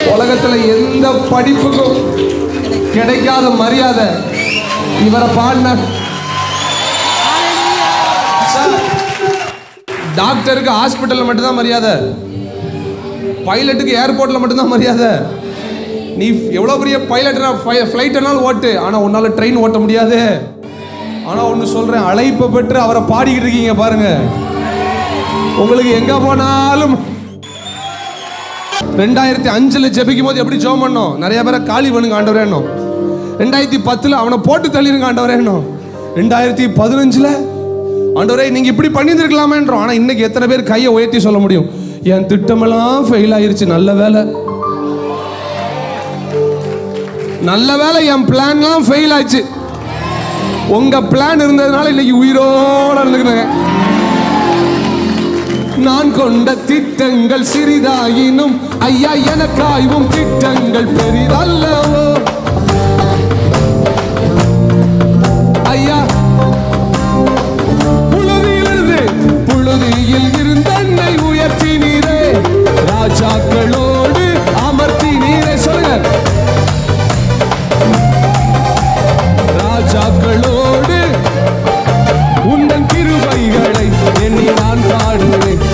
உலகத்துல எந்த படிப்புக்கும் கிடைக்காத மரியாதை இவரை பாடின சார், டாக்டருக்கு ஹாஸ்பிட்டல்ல மட்டும்தான் மரியாதை பைலட்டுக்கு ஏர்போர்ட்ல மட்டும்தான் மரியாதை நீ எவ்வளோ பெரிய பைலட் ஃப்ளைட் என்னாலும் ஓட்டு ஆனால் உன்னால ட்ரெயின் ஓட்ட முடியாது ஆனால் ஒன்று சொல்றேன் அழைப்பை பெற்று அவரை பாடிக்கிட்டு இருக்கீங்க பாருங்க உங்களுக்கு எங்க போனாலும் ரெண்டாயிரத்தி அஞ்சுல ஜெபிக்கும் போது எப்படி ஜெபம் பண்ணோம் நிறைய பேரை காலி பண்ணுங்க ஆண்டவரேனோம் ரெண்டாயிரத்தி பத்துல அவனை போட்டு தள்ளிருங்க ஆண்டவரேனோம் ரெண்டாயிரத்தி பதினஞ்சுல ஆண்டவரே நீங்க இப்படி பண்ணியிருந்திருக்கலாமேன்றோம் ஆனா இன்னைக்கு எத்தனை பேர் கையை உயர்த்தி சொல்ல முடியும் என் திட்டமெல்லாம் ஃபெயில் ஆயிருச்சு நல்ல வேலை நல்ல வேலை என் பிளான்லாம் ஃபெயில் ஆச்சு உங்க பிளான் இருந்ததுனால இன்னைக்கு உயிரோட இருந்துக்கிறேன் நான் கொண்ட திட்டங்கள் சிறிதாயினும் ஐயா எனக்காயும் திட்டங்கள் பெரிதல்லவோ ஐயா புழுதியிலிருந்து புழுதியில் இருந்த என்னை உயர்த்தினீரே ராஜாக்களோடு அமர்த்தினீரே சொல்லுங்க ராஜாக்களோடு உந்தன் கிருபைகளை எண்ணி நான் பாடுவேன்